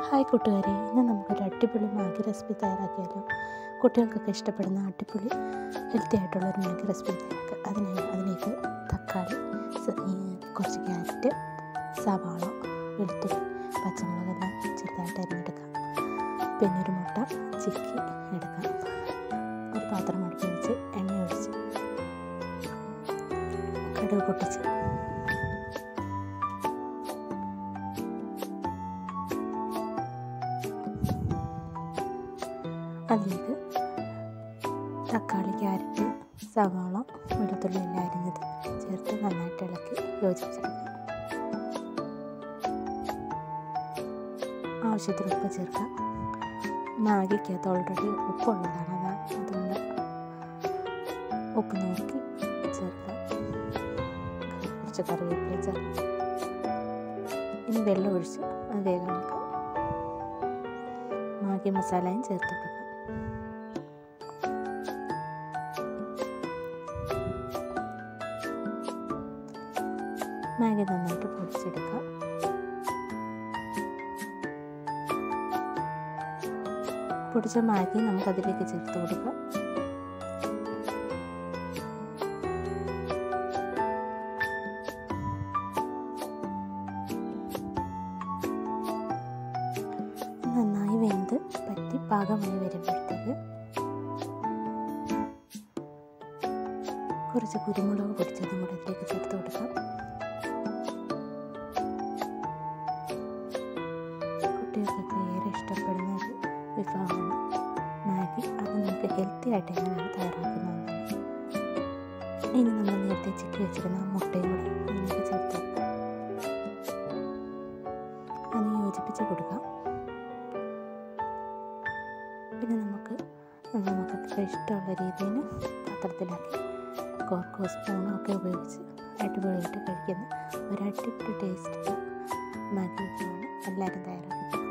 hi കൂട്ടുകാരെ ഇന്ന് നമുക്കൊരു അടിപൊളി മാഗി റെസിപ്പി തയ്യാറാക്കിയാലോ കുട്ടികൾക്കൊക്കെ ഇഷ്ടപ്പെടുന്ന അടിപൊളി ഹെൽത്തി ആയിട്ടുള്ള ഒരു മാഗി റെസിപ്പി തയ്യാറാക്കുക അതിനായി അതിലേക്ക് തക്കാളി സ- ഈ കുറച്ച് ക്യാരറ്റ് സവാള വെളുത്തുള്ളി പച്ചമുളകെല്ലാം ചെറുതായിട്ട് അരിഞ്ഞെടുക്കാം പിന്നെ ഒരു മുട്ട ചിക്കി എടുക്കാം ഒരു പാത്രം അടുപ്പ് വെച്ച് എണ്ണ ഒഴിച്ച് കടുക് പൊട്ടിച്ച് അതിലേക്ക് തക്കാളി ക്യാരറ്റ് സവാള വെളുത്തുള്ളി എല്ലാം അരിഞ്ഞത് ചേർത്ത് നന്നായിട്ട് ഇളക്കി യോജിപ്പിച്ചെടുക്കുക ആവശ്യത്തിന് ഉപ്പ് ചേർക്കാം മാഗിക്കകത്ത് ഓൾറെഡി ഉപ്പുള്ളതാണ് അതാ അതുകൊണ്ട് ഉപ്പ് നോക്കി ചേർക്കാം കുറച്ച് കറിവേപ്പില ചേർക്കാം ഇനി വെള്ളം ഒഴിച്ച് അത് വേഗം വെക്കാം മാഗി മസാലയും ചേർത്ത് കൊടുക്കാം മാഗി നന്നായിട്ട് പൊടിച്ചെടുക്കാം പൊടിച്ച മാഗി നമുക്കതിലേക്ക് ചേർത്ത് കൊടുക്കാം നന്നായി വെന്ത് പറ്റി പാകമായി വരുമ്പോഴത്തേക്ക് കുറച്ച് കുരുമുളക് പൊടിച്ചതും കൂടെ അതിലേക്ക് ചേർത്ത് കൊടുക്കാം കുട്ടികൾക്കൊക്കെ ഏറെ ഇഷ്ടപ്പെടുന്ന ഒരു വിഭവമാണ് മാഗി അത് നമുക്ക് ഹെൽത്തി ആയിട്ട് എങ്ങനെയാണ് തയ്യാറാക്കുന്നതെന്ന് ഇനി നമ്മൾ നേരത്തെ ചിക്കി വെച്ചിരുന്ന ആ മുട്ടയും കൂടെ അതിലേക്ക് ചേർത്ത് കൊടുക്കാം അത് യോജിപ്പിച്ച് കൊടുക്കാം പിന്നെ നമുക്ക് നമുക്കൊക്കെ ഇഷ്ടമുള്ള രീതിയിൽ പാത്രത്തിലാക്കി കോർക്കോ സ്പൂണോ ഒക്കെ ഉപയോഗിച്ച് അടിപൊളിയായിട്ട് കഴിക്കുന്ന ഒരു അടിപൊളി ടേസ്റ്റുള്ള മാഗി വിഭവമാണ് എല്ലാവരും തയ്യാറാക്കുന്നത്